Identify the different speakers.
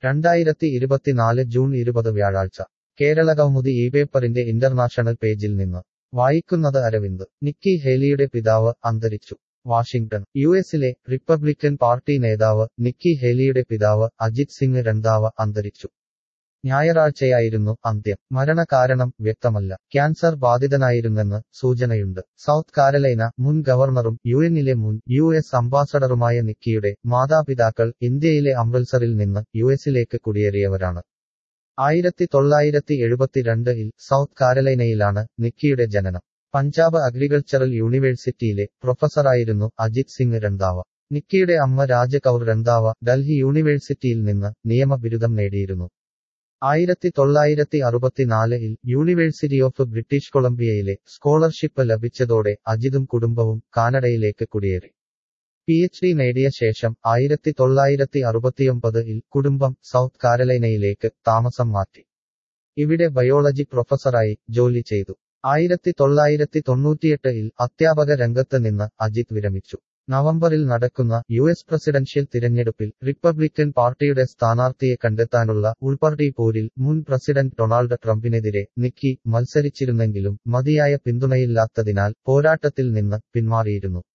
Speaker 1: രണ്ടായിരത്തി ഇരുപത്തിനാല് ജൂൺ ഇരുപത് വ്യാഴാഴ്ച കേരള കൗമുദി ഈ പേപ്പറിന്റെ ഇന്റർനാഷണൽ പേജിൽ നിന്ന് വായിക്കുന്നത് അരവിന്ദ് നിക്കി ഹേലിയുടെ പിതാവ് അന്തരിച്ചു വാഷിംഗ്ടൺ യു എസിലെ റിപ്പബ്ലിക്കൻ പാർട്ടി നേതാവ് നിക്കി ഹേലിയുടെ പിതാവ് അജിത് സിംഗ് രന്ധാവ അന്തരിച്ചു ഞായറാഴ്ചയായിരുന്നു അന്ത്യം മരണകാരണം വ്യക്തമല്ല ക്യാൻസർ ബാധിതനായിരുന്നെന്ന് സൂചനയുണ്ട് സൗത്ത് കാരലൈന മുൻ ഗവർണറും യു എന്നിലെ മുൻ യു എസ് അംബാസഡറുമായ നിക്കിയുടെ മാതാപിതാക്കൾ ഇന്ത്യയിലെ അമൃത്സറിൽ നിന്ന് യു എസിലേക്ക് കുടിയേറിയവരാണ് ആയിരത്തി തൊള്ളായിരത്തി എഴുപത്തിരണ്ടിൽ സൗത്ത് കാരലൈനയിലാണ് നിക്കിയുടെ ജനനം പഞ്ചാബ് അഗ്രികൾച്ചറൽ യൂണിവേഴ്സിറ്റിയിലെ പ്രൊഫസറായിരുന്നു അജിത് സിംഗ് രന്ധാവ നിക്കിയുടെ അമ്മ രാജ കൗർ രന്ധാവ ഡൽഹി യൂണിവേഴ്സിറ്റിയിൽ നിന്ന് നിയമ ബിരുദം നേടിയിരുന്നു ആയിരത്തി തൊള്ളായിരത്തി അറുപത്തിനാലിൽ യൂണിവേഴ്സിറ്റി ഓഫ് ബ്രിട്ടീഷ് കൊളംബിയയിലെ സ്കോളർഷിപ്പ് ലഭിച്ചതോടെ അജിതും കുടുംബവും കാനഡയിലേക്ക് കുടിയേറി പി എച്ച് ഡി നേടിയ ശേഷം ആയിരത്തി തൊള്ളായിരത്തി അറുപത്തിയൊമ്പതിൽ കുടുംബം സൗത്ത് കാരലൈനയിലേക്ക് താമസം മാറ്റി ഇവിടെ ബയോളജി പ്രൊഫസറായി ജോലി ചെയ്തു ആയിരത്തി തൊള്ളായിരത്തി തൊണ്ണൂറ്റിയെട്ടിൽ അധ്യാപക രംഗത്ത് നിന്ന് അജിത് വിരമിച്ചു നവംബറിൽ നടക്കുന്ന യു എസ് പ്രസിഡൻഷ്യൽ തിരഞ്ഞെടുപ്പിൽ റിപ്പബ്ലിക്കൻ പാർട്ടിയുടെ സ്ഥാനാർത്ഥിയെ കണ്ടെത്താനുള്ള ഉൾപാർട്ടി പോരിൽ മുൻ പ്രസിഡന്റ് ഡൊണാൾഡ് ട്രംപിനെതിരെ നിക്കി മത്സരിച്ചിരുന്നെങ്കിലും മതിയായ പിന്തുണയില്ലാത്തതിനാൽ പോരാട്ടത്തിൽ നിന്ന് പിന്മാറിയിരുന്നു